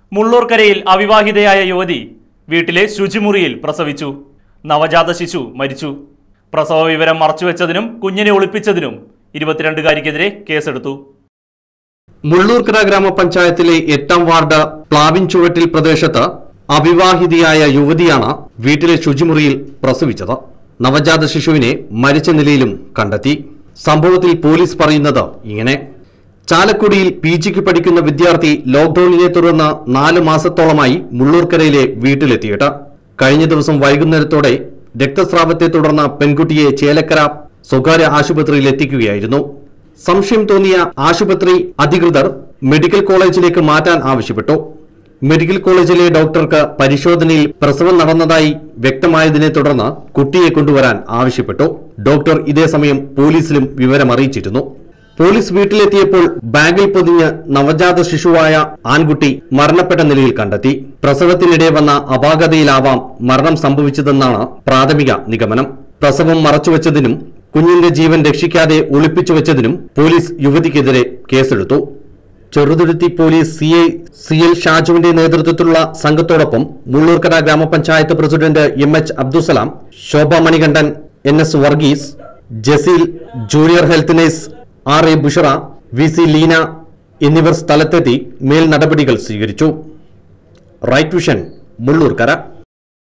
മുള്ളൂർക്കരയിൽ അവിവാഹിതയായ യുവതി വീട്ടിലെ ശുചിമുറിയിൽ പ്രസവിച്ചു നവജാത ശിശു മരിച്ചു പ്രസവ വിവരം മറച്ചുവെച്ചതിനും കുഞ്ഞിനെ ഒളിപ്പിച്ചതിനും ഇരുപത്തിരണ്ടുകാരിക്കെതിരെ കേസെടുത്തു മുള്ളൂർക്കര ഗ്രാമപഞ്ചായത്തിലെ എട്ടാം വാർഡ് പ്ലാവിൻ ചുവട്ടിൽ പ്രദേശത്ത് അവിവാഹിതയായ യുവതിയാണ് വീട്ടിലെ ശുചിമുറിയിൽ പ്രസവിച്ചത് നവജാത ശിശുവിനെ മരിച്ച നിലയിലും കണ്ടെത്തി സംഭവത്തിൽ പോലീസ് പറയുന്നത് ഇങ്ങനെ ചാലക്കുടിയിൽ പി ജിക്ക് പഠിക്കുന്ന വിദ്യാർത്ഥി ലോക്ഡൌണിനെ തുടർന്ന് നാല് മാസത്തോളമായി മുള്ളൂർക്കരയിലെ വീട്ടിലെത്തിയിട്ട് കഴിഞ്ഞ ദിവസം വൈകുന്നേരത്തോടെ രക്തസ്രാവത്തെ തുടർന്ന് പെൺകുട്ടിയെ ചേലക്കര സ്വകാര്യ ആശുപത്രിയിൽ എത്തിക്കുകയായിരുന്നു സംശയം തോന്നിയ ആശുപത്രി അധികൃതർ മെഡിക്കൽ കോളേജിലേക്ക് മാറ്റാൻ ആവശ്യപ്പെട്ടു മെഡിക്കൽ കോളേജിലെ ഡോക്ടർക്ക് പരിശോധനയിൽ പ്രസവം നടന്നതായി വ്യക്തമായതിനെ തുടർന്ന് കുട്ടിയെ കൊണ്ടുവരാൻ ആവശ്യപ്പെട്ടു ഡോക്ടർ ഇതേസമയം പോലീസിലും വിവരം അറിയിച്ചിരുന്നു പോലീസ് വീട്ടിലെത്തിയപ്പോൾ ബാഗിൽ പൊതിഞ്ഞ് നവജാത ശിശുവായ ആൺകുട്ടി മരണപ്പെട്ട നിലയിൽ കണ്ടെത്തി പ്രസവത്തിനിടെ വന്ന അപാകതയിലാവാം മരണം സംഭവിച്ചതെന്നാണ് പ്രാഥമിക നിഗമനം പ്രസവം മറച്ചുവെച്ചതിനും കുഞ്ഞിന്റെ ജീവൻ രക്ഷിക്കാതെ ഒളിപ്പിച്ചു വെച്ചതിനും പോലീസ് യുവതിക്കെതിരെ കേസെടുത്തു Cheruthuruthy police C I C L ഷാജുവിന്റെ നേതൃത്വത്തിലുള്ള സംഘത്തോടൊപ്പം മുള്ളൂർക്കര ഗ്രാമപഞ്ചായത്ത് president M H Abdussalam Shobha Manikandan N S Varghese Jaseel junior health nurse R A Bushara V C Leena എന്നിവർ സ്ഥലത്തെത്തി മേൽ നടപടികൾ സ്വീകരിച്ചു റൈറ്റ് വിഷൻ മുള്ളൂർക്കര